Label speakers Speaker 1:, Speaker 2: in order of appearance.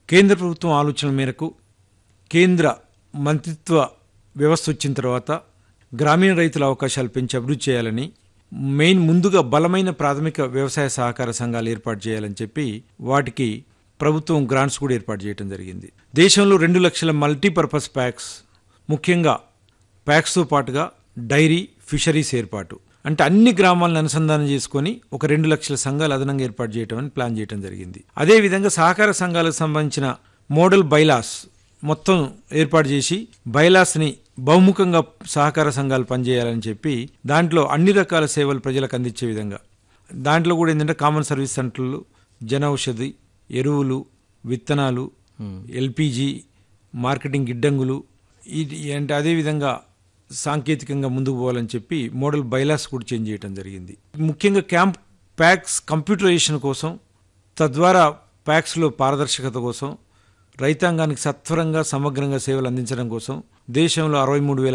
Speaker 1: కేంద్ర ప్రభుత్వం ఆలోచనల మేరకు కేంద్ర మంత్రిత్వ వ్యవస్థ వచ్చిన తర్వాత గ్రామీణ రైతుల అవకాశాలు పెంచి అభివృద్ధి చేయాలని మెయిన్ ముందుగా బలమైన ప్రాథమిక వ్యవసాయ సహకార సంఘాలు ఏర్పాటు చేయాలని చెప్పి వాటికి ప్రభుత్వం గ్రాంట్స్ కూడా ఏర్పాటు చేయడం జరిగింది దేశంలో రెండు లక్షల మల్టీపర్పస్ ప్యాక్స్ ముఖ్యంగా ప్యాక్స్తో పాటుగా డైరీ ఫిషరీస్ ఏర్పాటు అంటే అన్ని గ్రామాలను అనుసంధానం చేసుకొని ఒక రెండు లక్షల సంఘాలు అదనంగా ఏర్పాటు చేయడం అని ప్లాన్ చేయడం జరిగింది అదేవిధంగా సహకార సంఘాలకు సంబంధించిన మోడల్ బైలాస్ మొత్తం ఏర్పాటు చేసి బైలాస్ని బహుముఖంగా సహకార సంఘాలు పనిచేయాలని చెప్పి దాంట్లో అన్ని రకాల సేవలు ప్రజలకు అందించే విధంగా దాంట్లో కూడా ఏంటంటే కామన్ సర్వీస్ సెంటర్లు జన ఔషధి ఎరువులు విత్తనాలు ఎల్పిజి మార్కెటింగ్ గిడ్డంగులు ఇది అంటే అదేవిధంగా సాంకేతికంగా ముందుకు పోవాలని చెప్పి మోడల్ బైలాస్ కూడా చేంజ్ చేయడం జరిగింది ముఖ్యంగా క్యాంప్ ప్యాక్స్ కంప్యూటరైజేషన్ కోసం తద్వారా ప్యాక్స్లో పారదర్శకత కోసం రైతాంగానికి సత్వరంగా సమగ్రంగా సేవలు అందించడం కోసం దేశంలో అరవై మూడు వేల